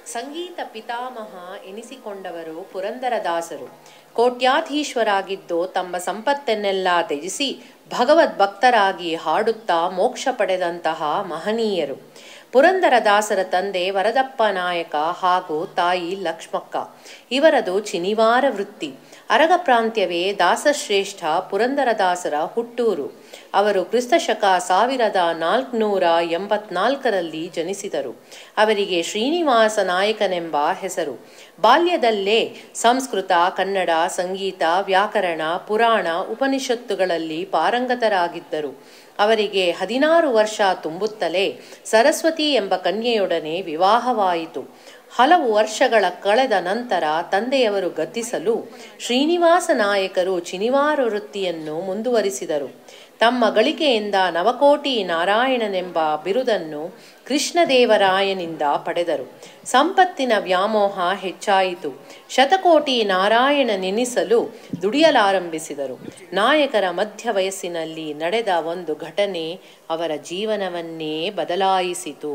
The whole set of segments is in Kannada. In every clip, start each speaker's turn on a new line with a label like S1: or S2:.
S1: ಸಂಗೀತ ಪಿತಾಮಹ ಎನಿಸಿಕೊಂಡವರು ಪುರಂದರದಾಸರು ಕೋಟ್ಯಾಧೀಶ್ವರಾಗಿದ್ದು ತಮ್ಮ ಸಂಪತ್ತನ್ನೆಲ್ಲ ತ್ಯಜಿಸಿ ಭಗವದ್ಭಕ್ತರಾಗಿ ಹಾಡುತ್ತಾ ಮೋಕ್ಷ ಪಡೆದಂತಹ ಮಹನೀಯರು ಪುರಂದರದಾಸರ ತಂದೆ ವರದಪ್ಪ ನಾಯಕ ಹಾಗೂ ತಾಯಿ ಲಕ್ಷ್ಮಕ್ಕ ಇವರದು ಚಿನಿವಾರ ವೃತ್ತಿ ಅರಗ ಪ್ರಾಂತ್ಯವೇ ದಾಸಶ್ರೇಷ್ಠ ಪುರಂದರದಾಸರ ಹುಟ್ಟೂರು ಅವರು ಕ್ರಿಸ್ತಶಕ ಸಾವಿರದ ನಾಲ್ಕುನೂರ ಎಂಬತ್ನಾಲ್ಕರಲ್ಲಿ ಜನಿಸಿದರು ಅವರಿಗೆ ಶ್ರೀನಿವಾಸ ನಾಯಕನೆಂಬ ಹೆಸರು ಬಾಲ್ಯದಲ್ಲೇ ಸಂಸ್ಕೃತ ಕನ್ನಡ ಸಂಗೀತ ವ್ಯಾಕರಣ ಪುರಾಣ ಉಪನಿಷತ್ತುಗಳಲ್ಲಿ ಪಾರಂಗತರಾಗಿದ್ದರು ಅವರಿಗೆ ಹದಿನಾರು ವರ್ಷ ತುಂಬುತ್ತಲೇ ಸರಸ್ವತಿ ಎಂಬ ಕನ್ಯೆಯೊಡನೆ ವಿವಾಹವಾಯಿತು ಹಲವು ವರ್ಷಗಳ ಕಳೆದ ನಂತರ ತಂದೆಯವರು ಗದ್ದಿಸಲು ಶ್ರೀನಿವಾಸ ನಾಯಕರು ಚಿನಿವಾರ ವೃತ್ತಿಯನ್ನು ಮುಂದುವರಿಸಿದರು ತಮ್ಮ ಗಳಿಕೆಯಿಂದ ನವಕೋಟಿ ನಾರಾಯಣನೆಂಬ ಬಿರುದನ್ನು ಕೃಷ್ಣದೇವರಾಯನಿಂದ ಪಡೆದರು ಸಂಪತ್ತಿನ ವ್ಯಾಮೋಹ ಹೆಚ್ಚಾಯಿತು ಶತಕೋಟಿ ನಾರಾಯಣನೆನಿಸಲು ದುಡಿಯಲಾರಂಭಿಸಿದರು ನಾಯಕರ ಮಧ್ಯ ವಯಸ್ಸಿನಲ್ಲಿ ನಡೆದ ಒಂದು ಘಟನೆ ಅವರ ಜೀವನವನ್ನೇ ಬದಲಾಯಿಸಿತು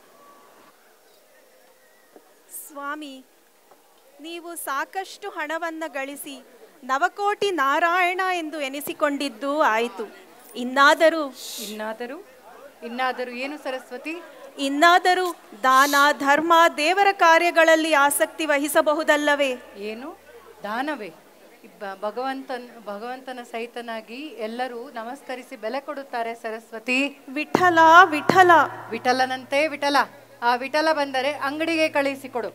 S2: ಸ್ವಾಮಿ ನೀವು ಸಾಕಷ್ಟು ಹಣವನ್ನು ಗಳಿಸಿ ನವಕೋಟಿ ನಾರಾಯಣ ಎಂದು ಎನಿಸಿಕೊಂಡಿದ್ದು ಆಯಿತು ಇನ್ನಾದರೂ
S3: ಇನ್ನಾದರೂ ಇನ್ನಾದರೂ ಏನು ಸರಸ್ವತಿ
S2: ಇನ್ನಾದರೂ ದಾನ ಧರ್ಮ ದೇವರ ಕಾರ್ಯಗಳಲ್ಲಿ ಆಸಕ್ತಿ ವಹಿಸಬಹುದಲ್ಲವೇ
S3: ಏನು ದಾನವೇ ಬ- ಭಗವಂತನ್ ಭಗವಂತನ ಸಹಿತನಾಗಿ ಎಲ್ಲರೂ ನಮಸ್ಕರಿಸಿ ಬೆಲೆ ಕೊಡುತ್ತಾರೆ ಸರಸ್ವತಿ
S2: ವಿಠಲ ವಿಠಲ
S3: ವಿಠಲನಂತೆ ವಿಠಲ ಆ ವಿಠಲ ಬಂದರೆ ಅಂಗಡಿಗೆ ಕಳುಹಿಸಿಕೊಡು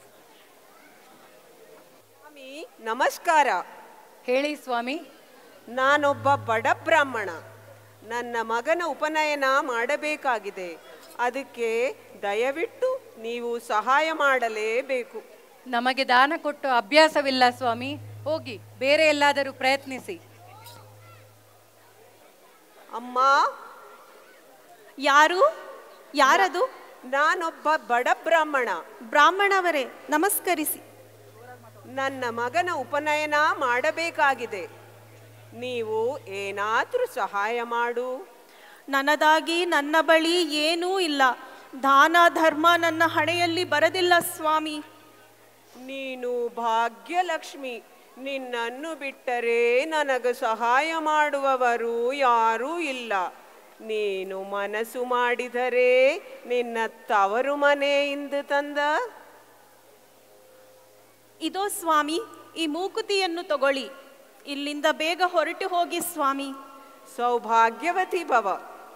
S4: ಸ್ವಾಮಿ ನಮಸ್ಕಾರ
S3: ಹೇಳಿ ಸ್ವಾಮಿ
S4: ನಾನೊಬ್ಬ ಬಡ ಬ್ರಾಹ್ಮಣ ನನ್ನ ಮಗನ ಉಪನಯನ ಮಾಡಬೇಕಾಗಿದೆ ಅದಕ್ಕೆ ದಯವಿಟ್ಟು ನೀವು ಸಹಾಯ ಮಾಡಲೇಬೇಕು
S3: ನಮಗೆ ದಾನ ಕೊಟ್ಟು ಅಭ್ಯಾಸವಿಲ್ಲ ಸ್ವಾಮಿ ಹೋಗಿ ಬೇರೆ ಎಲ್ಲಾದರೂ ಪ್ರಯತ್ನಿಸಿ
S4: ಅಮ್ಮ
S2: ಯಾರು ಯಾರದು
S4: ನಾನೊಬ್ಬ ಬಡ ಬ್ರಾಹ್ಮಣ
S2: ಬ್ರಾಹ್ಮಣವರೇ ನಮಸ್ಕರಿಸಿ
S4: ನನ್ನ ಮಗನ ಉಪನಯನ ಮಾಡಬೇಕಾಗಿದೆ ನೀವು ಏನಾದರೂ ಸಹಾಯ ಮಾಡು
S2: ನನ್ನದಾಗಿ ನನ್ನ ಬಳಿ ಏನೂ ಇಲ್ಲ ದಾನ ಧರ್ಮ ನನ್ನ ಹಣೆಯಲ್ಲಿ ಬರದಿಲ್ಲ ಸ್ವಾಮಿ
S4: ನೀನು ಭಾಗ್ಯಲಕ್ಷ್ಮಿ ನಿನ್ನನ್ನು ಬಿಟ್ಟರೆ ನನಗೆ ಸಹಾಯ ಮಾಡುವವರು ಯಾರೂ ಇಲ್ಲ ನೀನು ಮನಸ್ಸು ಮಾಡಿದರೆ ನಿನ್ನ ತವರು ಮನೆಯಿಂದ ತಂದ
S2: ಇದೋ ಸ್ವಾಮಿ ಈ ಮೂಕುತಿಯನ್ನು ತಗೊಳ್ಳಿ ಇಲ್ಲಿಂದ ಬೇಗ ಹೊರಟು ಹೋಗಿ ಸ್ವಾಮಿ
S4: ಸೌಭಾಗ್ಯವತಿ ಭವ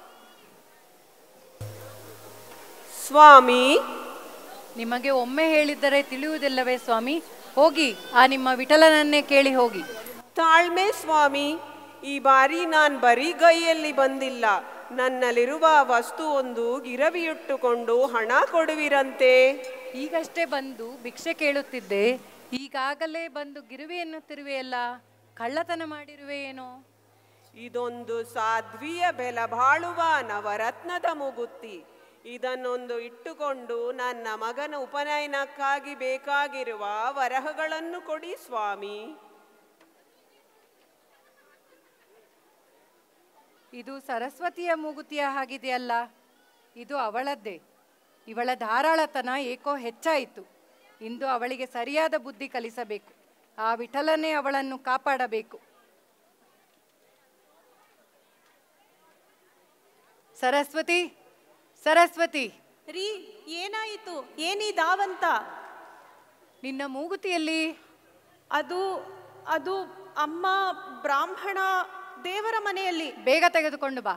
S4: ಸ್ವಾಮಿ
S3: ನಿಮಗೆ ಒಮ್ಮೆ ಹೇಳಿದ್ದರೆ ತಿಳಿಯುವುದಿಲ್ಲವೇ ಸ್ವಾಮಿ ಹೋಗಿ ಆ ನಿಮ್ಮ ವಿಠಲನನ್ನೇ ಕೇಳಿ ಹೋಗಿ
S4: ತಾಳ್ಮೆ ಸ್ವಾಮಿ ಈ ಬಾರಿ ನಾನು ಬರೀ ಕೈಯಲ್ಲಿ ಬಂದಿಲ್ಲ ನನ್ನಲ್ಲಿರುವ ವಸ್ತು ಒಂದು ಗಿರವಿಯಿಟ್ಟುಕೊಂಡು ಹಣ ಕೊಡುವಿರಂತೆ
S3: ಈಗಷ್ಟೇ ಬಂದು ಭಿಕ್ಷೆ ಕೇಳುತ್ತಿದ್ದೆ ಈಗಾಗಲೇ ಬಂದು ಗಿರುವೆ ಎನ್ನುತ್ತಿರುವೆಯಲ್ಲ ಕಳ್ಳತನ ಮಾಡಿರುವೆ ಏನೋ
S4: ಇದೊಂದು ಸಾಧ್ವಿಯ ಬೆಲ ಬಾಳುವ ನವರತ್ನದ ಮುಗುತ್ತಿ ಇದನ್ನೊಂದು ಇಟ್ಟುಕೊಂಡು ನನ್ನ ಮಗನ ಉಪನಯನಕ್ಕಾಗಿ ಬೇಕಾಗಿರುವ ವರಹಗಳನ್ನು ಕೊಡಿ ಸ್ವಾಮಿ
S3: ಇದು ಸರಸ್ವತಿಯ ಮೂಗುತಿಯ ಹಾಗಿದೆಯಲ್ಲ ಇದು ಅವಳದ್ದೇ ಇವಳ ಧಾರಾಳತನ ಏಕೋ ಹೆಚ್ಚಾಯಿತು ಇಂದು ಅವಳಿಗೆ ಸರಿಯಾದ ಬುದ್ಧಿ ಕಲಿಸಬೇಕು ಆ ವಿಠಲನೇ ಅವಳನ್ನು ಕಾಪಾಡಬೇಕು ಸರಸ್ವತಿ ಸರಸ್ವತಿ
S2: ರೀ ಏನಾಯಿತು ಏನೀ ದಾವಂತ
S3: ನಿನ್ನ ಮೂಗುತಿಯಲ್ಲಿ
S2: ಅದು ಅದು ಅಮ್ಮ ಬ್ರಾಹ್ಮಣ ದೇವರ ಮನೆಯಲ್ಲಿ
S3: ಬೇಗ ತೆಗೆದುಕೊಂಡು ಬಾ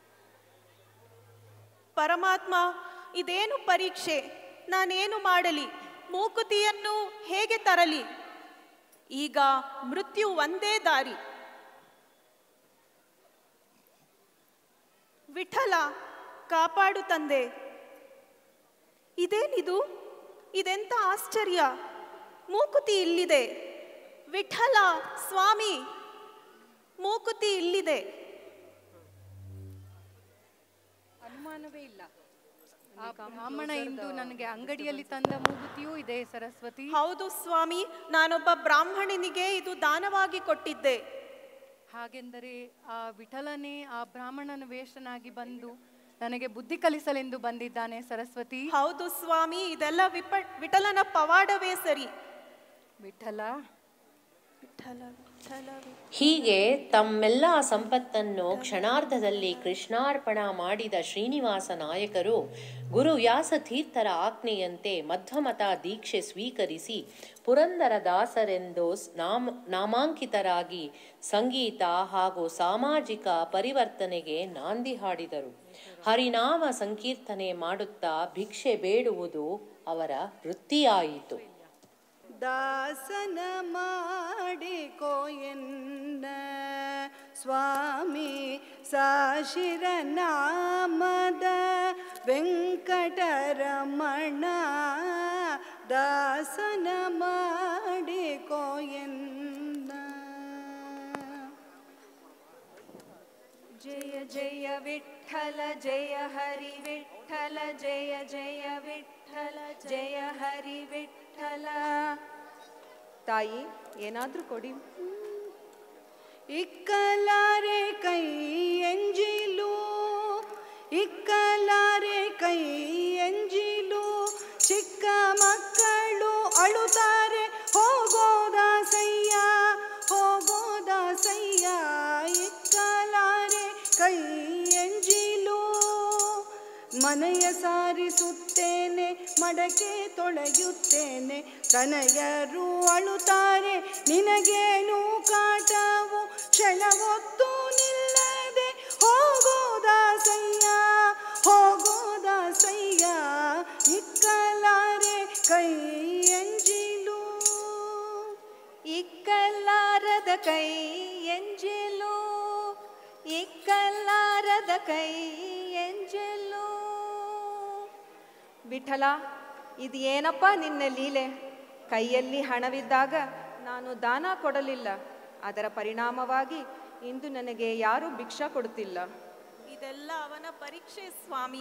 S2: ಪರಮಾತ್ಮ ಇದೇನು ಪರೀಕ್ಷೆ ನಾನೇನು ಮಾಡಲಿ ಮೂಕುತಿಯನ್ನು ಹೇಗೆ ತರಲಿ ಈಗ ಮೃತ್ಯು ಒಂದೇ ದಾರಿ ವಿಠಲ ಕಾಪಾಡು ತಂದೆ ಇದೇನಿದು ಇದೆಂತ ಆಶ್ಚರ್ಯ ಮೂಕುತಿ ಇಲ್ಲಿದೆ ವಿಠಲ ಸ್ವಾಮಿ ಮೂಕುತಿ ಇಲ್ಲಿದೆ
S3: ಅನುಮಾನವೇ ಇಲ್ಲ ಆ ಬ್ರಾಹ್ಮಣ ಇಂದು ನನಗೆ ಅಂಗಡಿಯಲ್ಲಿ ತಂದ ಮೂಗುತಿಯೂ ಇದೆ ಸರಸ್ವತಿ
S2: ಹೌದು ಸ್ವಾಮಿ ನಾನೊಬ್ಬ ಬ್ರಾಹ್ಮಣನಿಗೆ ಇದು ದಾನವಾಗಿ ಕೊಟ್ಟಿದ್ದೆ
S3: ಹಾಗೆಂದರೆ ಆ ವಿಠಲನೇ ಆ ಬ್ರಾಹ್ಮಣನ ವೇಷನಾಗಿ ಬಂದು ನನಗೆ ಬುದ್ಧಿ ಕಲಿಸಲೆಂದು ಬಂದಿದ್ದಾನೆ ಸರಸ್ವತಿ
S2: ಹೌದು ಸ್ವಾಮಿ ಇದೆಲ್ಲ ವಿಪ ವಿಠಲನ ಪವಾಡವೇ ಸರಿ
S3: ವಿಠಲ
S2: ವಿಠಲ ವಿಠಲ
S1: ಹೀಗೆ ತಮ್ಮೆಲ್ಲ ಸಂಪತ್ತನ್ನು ಕ್ಷಣಾರ್ಧದಲ್ಲಿ ಕೃಷ್ಣಾರ್ಪಣ ಮಾಡಿದ ಶ್ರೀನಿವಾಸ ನಾಯಕರು ಗುರು ವ್ಯಾಸತೀರ್ಥರ ಆಜ್ಞೆಯಂತೆ ಮಧ್ವಮತ ದೀಕ್ಷೆ ಸ್ವೀಕರಿಸಿ ಪುರಂದರ ದಾಸರೆಂದು ಸ್- ನಾಮ ನಾಮಾಂಕಿತರಾಗಿ ಸಂಗೀತ ಹಾಗೂ ಸಾಮಾಜಿಕ ಪರಿವರ್ತನೆಗೆ ನಾಂದಿ ಹಾಡಿದರು ಹರಿನಾಮ ಸಂಕೀರ್ತನೆ ಮಾಡುತ್ತಾ ಭಿಕ್ಷೆ ಬೇಡುವುದು ಅವರ ವೃತ್ತಿಯಾಯಿತು
S5: ದಾಸನ ಮಾಡಿಕೋ ಎನ್ನ ಸ್ವಾಮಿ ಸಾಶಿರ ನಾಮದ ವೆಂಕಟರಮಣ ದಾಸನ ಮಾಡಿಕೋ ಎನ್ನ
S6: ಜಯ ಜಯ ವಿಠಲ ಜಯ ಹರಿ ವಿಠಲ ಜಯ ಜಯ ವಿಠಲ ಜಯ ಹರಿ ವಿಠಲ ತಾಯಿ ಏನಾದ್ರೂ ಕೊಡಿ
S5: ಇಕ್ಕಲಾರೆ ಕೈ ಎಂಜಿಲು ಇಕ್ಕಲಾರೆ ಕೈ ಎಂಜಿಲು ಚಿಕ್ಕ ಮಕ್ಕಳು ಅಳುತ್ತಾರೆ ಹೋಗೋದಾಸಯ್ಯ ಹೋಗೋದಾಸಯ್ಯ ಇಕ್ಕಲಾರೆ ಕೈ ಎಂಜಿಲು ಮನೆಯ ಸಾರಿಸುತ್ತೇನೆ ಮಡಕೆ ತೊಳೆಯುತ್ತೇನೆ ತನಯರು ಅಳುತ್ತಾರೆ ನಿನಗೇನು ಕಾಟವು ಕ್ಷಣವೊತ್ತು ನಿಲ್ಲದೆ ಹೋಗೋದಾಸಯ್ಯ ಹೋಗೋದಾಸಯ್ಯ ಇಕ್ಕಲಾರೆ ಕೈ ಎಂಜಿಲು
S6: ಇಕ್ಕಲ್ಲಾರದ ಕೈ ಎಂಜಲು ಇಕ್ಕಲ್ಲಾರದ ಕೈ ಎಂಜಲು ವಿಠಲ ಇದು ಏನಪ್ಪ ನಿನ್ನ ಲೀಲೆ ಕೈಯಲ್ಲಿ ಹಣವಿದ್ದಾಗ ನಾನು ದಾನ ಕೊಡಲಿಲ್ಲ ಅದರ ಪರಿಣಾಮವಾಗಿ ಇಂದು ನನಗೆ ಯಾರೂ ಭಿಕ್ಷಾ ಕೊಡುತ್ತಿಲ್ಲ
S2: ಇದೆಲ್ಲ ಅವನ ಪರೀಕ್ಷೆ ಸ್ವಾಮಿ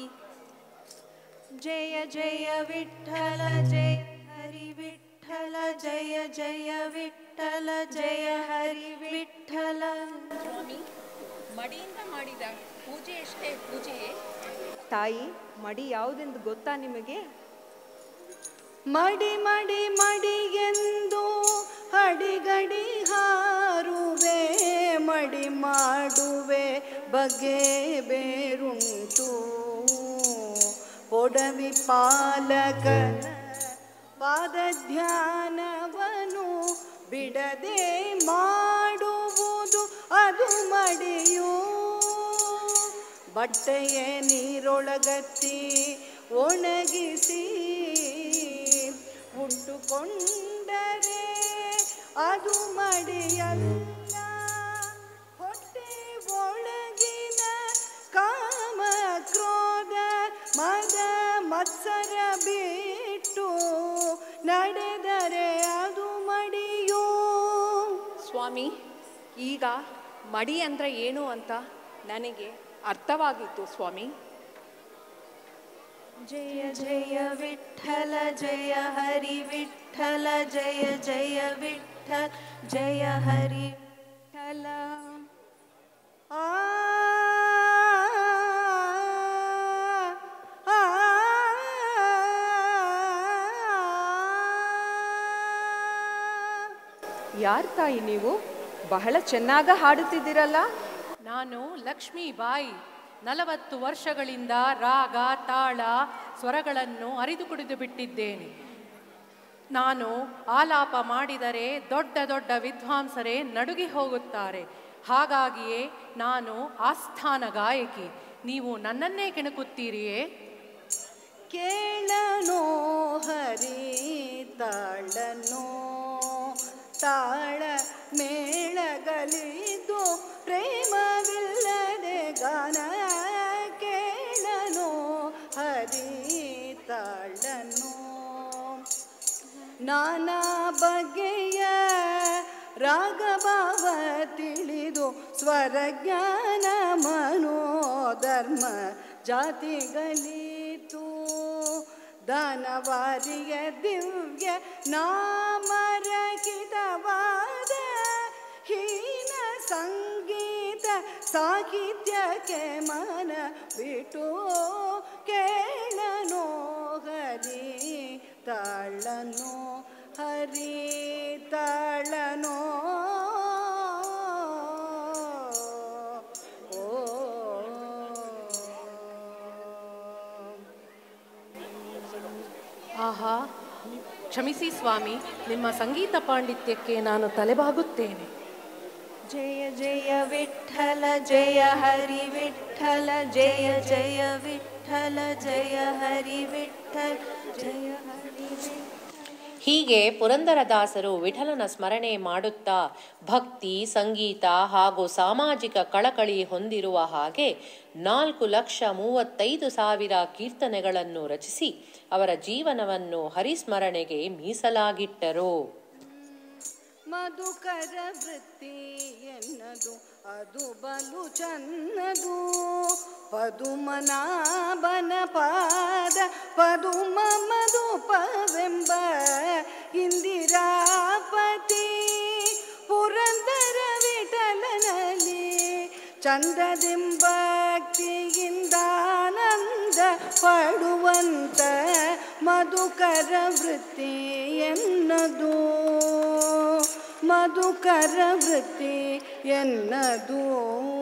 S6: ಜಯ ಜಯ ವಿಠಲ ಜಯ ಹರಿ ವಿಠಲ ಜಯ ಜಯ ವಿಠಲ ಜಯ ಹರಿ ವಿಠಲ
S7: ಮಡಿಯಿಂದ ಮಾಡಿದ ಪೂಜೆಯಷ್ಟೇ ಪೂಜೆ
S6: ತಾಯಿ ಮಡಿ ಯಾವುದೆಂದು ಗೊತ್ತಾ ನಿಮಗೆ
S5: ಮಡಿ ಮಡಿ ಮಡಿ ಎಂದು ಅಡಿಗಡಿ ಹಾರುವೆ ಮಡಿ ಮಾಡುವೆ ಬಗೆ ಬೇರುಂಟು ಒಡವಿ ಪಾಲಕನ ಪಾದ ಧ್ಯಾನವನು ಬಿಡದೆ ಮಾಡುವುದು ಅದು ಮಡಿಯು ಬಟ್ಟೆಯ ನೀರೊಳಗತ್ತಿ ಒಣಗಿಸಿ ಉಟ್ಟುಕೊಂಡರೆ ಅದು ಮಡಿಯಲ್ಲ ಹೊಟ್ಟೆ ಒಳಗಿನ ಕಾಮ ಕ್ರೋಧ ಮದ ಮತ್ಸರ ಬಿಟ್ಟು ನಡೆದರೆ ಅದು ಮಡಿಯೋ
S7: ಸ್ವಾಮಿ ಈಗ ಮಡಿ ಅಂದ್ರೆ ಏನು ಅಂತ ನನಗೆ ಅರ್ಥವಾಗಿತ್ತು ಸ್ವಾಮಿ
S6: ಜಯ ಜಯ ವಿಠಲ ಜಯ ಹರಿ ವಿಠಲ ಜಯ ಜಯ ವಿಠಲ ಜಯ ಹರಿ ವಿಠಲ
S5: ಆ ಆ
S6: ಯಾರ್ ತಾಯಿ ನೀವು ಬಹಳ ಚೆನ್ನಾಗ ಹಾಡುತ್ತಿದ್ದೀರಲ್ಲ
S8: ನಾನು ಲಕ್ಷ್ಮೀ ಬಾಯಿ ನಲವತ್ತು ವರ್ಷಗಳಿಂದ ರಾಗ ತಾಳ ಸ್ವರಗಳನ್ನು ಅರಿದು ಕುಡಿದು ಬಿಟ್ಟಿದ್ದೇನೆ ನಾನು ಆಲಾಪ ಮಾಡಿದರೆ ದೊಡ್ಡ ದೊಡ್ಡ ವಿದ್ವಾಂಸರೇ ನಡುಗಿ ಹೋಗುತ್ತಾರೆ ಹಾಗಾಗಿಯೇ ನಾನು ಆಸ್ಥಾನ ಗಾಯಕಿ ನೀವು ನನ್ನನ್ನೇ ಕೆಣಕುತ್ತೀರಿಯೇ
S5: ಕೇಳನೋ ಹರಿ ತಾಳನೋ ತಾಳ ಮೇಳಗಲಿದ್ದು ಪ್ರೇಮವಿಲ್ಲದೆ ಗಾನ ಕೇಳನೋ ಹರಿ ತಾಳನೋ ನಾನಾ ಬಗೆಯ ರಾಗಭಾವ ತಿಳಿದು ಸ್ವರಜ್ಞಾನ ಮನೋಧರ್ಮ ಜಾತಿಗಳಿತು ದಾನವಾರಿಯ ದಿವ್ಯ ನಾಮರಹಿತವಾದ ಹೀನ ಸಂಗೀತ ಸಾಹಿತ್ಯಕ್ಕೆ ಮನ ಬಿಟ್ಟು ಕೇಳನೋ ಹರಿ ತಾಳನೋ ಹರಿ ತಾಳನೋ
S8: ಆಹಾ ಕ್ಷಮಿಸಿ ಸ್ವಾಮಿ ನಿಮ್ಮ ಸಂಗೀತ ಪಾಂಡಿತ್ಯಕ್ಕೆ ನಾನು ತಲೆಬಾಗುತ್ತೇನೆ
S6: ಜಯ ಜಯ ವಿಠಲ ಜಯ ಹರಿ ವಿಠಲ ಜಯ ಜಯ ವಿಠಲ ಜಯ ಹರಿ ವಿಠಲ ಜಯ ಹರಿ ವಿಠಲ
S1: ಹೀಗೆ ಪುರಂದರದಾಸರು ವಿಠಲನ ಸ್ಮರಣೆ ಮಾಡುತ್ತಾ ಭಕ್ತಿ ಸಂಗೀತ ಹಾಗೂ ಸಾಮಾಜಿಕ ಕಳಕಳಿ ಹೊಂದಿರುವ ಹಾಗೆ ನಾಲ್ಕು ಲಕ್ಷ ಮೂವತ್ತೈದು ಸಾವಿರ ಕೀರ್ತನೆಗಳನ್ನು ರಚಿಸಿ ಅವರ ಜೀವನವನ್ನು ಹರಿಸ್ಮರಣೆಗೆ ಮೀಸಲಾಗಿಟ್ಟರು
S5: ಮಧುಕರ ವೃತ್ತಿ ಎನ್ನದು ಅದು ಬಲು ಚನ್ನದು ಪದುಮನಾಭನ ಪಾದ ಪದುಮ ಮಧುಪವೆಂಬ ಇಂದಿರಾಪತಿ ಪುರಂದರ ವಿಠಲನಲ್ಲಿ ಚಂದದಿಂಭಕ್ತಿಯಿಂದಾನಂದ ಪಡುವಂತ ಮಧುಕರ ವೃತ್ತಿ ಎನ್ನದು ಮಧುಕರ ವೃತ್ತಿ ಎನ್ನದು